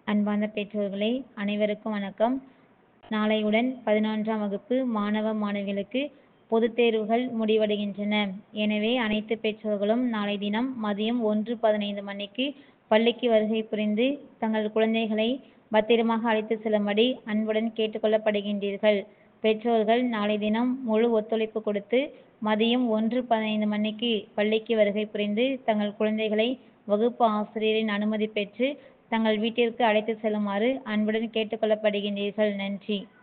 அன்பார்ந்த பெற்றோர்களே அனைவருக்கும் வணக்கம் நாளையுடன் பதினொன்றாம் வகுப்பு மாணவ மாணவிகளுக்கு பொதுத் தேர்வுகள் முடிவடைகின்றன எனவே அனைத்து பெற்றோர்களும் நாளை தினம் மதியம் ஒன்று பதினைந்து மணிக்கு பள்ளிக்கு வருகை புரிந்து தங்கள் குழந்தைகளை பத்திரமாக அழைத்து செல்லும்படி அன்புடன் கேட்டுக்கொள்ளப்படுகின்றீர்கள் பெற்றோர்கள் நாளை தினம் முழு ஒத்துழைப்பு கொடுத்து மதியம் ஒன்று பதினைந்து மணிக்கு பள்ளிக்கு வருகை புரிந்து தங்கள் குழந்தைகளை வகுப்பு ஆசிரியரின் அனுமதி பெற்று தங்கள் வீட்டிற்கு அழைத்து செல்லுமாறு அன்புடன் கேட்டுக்கொள்ளப்படுகின்றீர்கள் நன்றி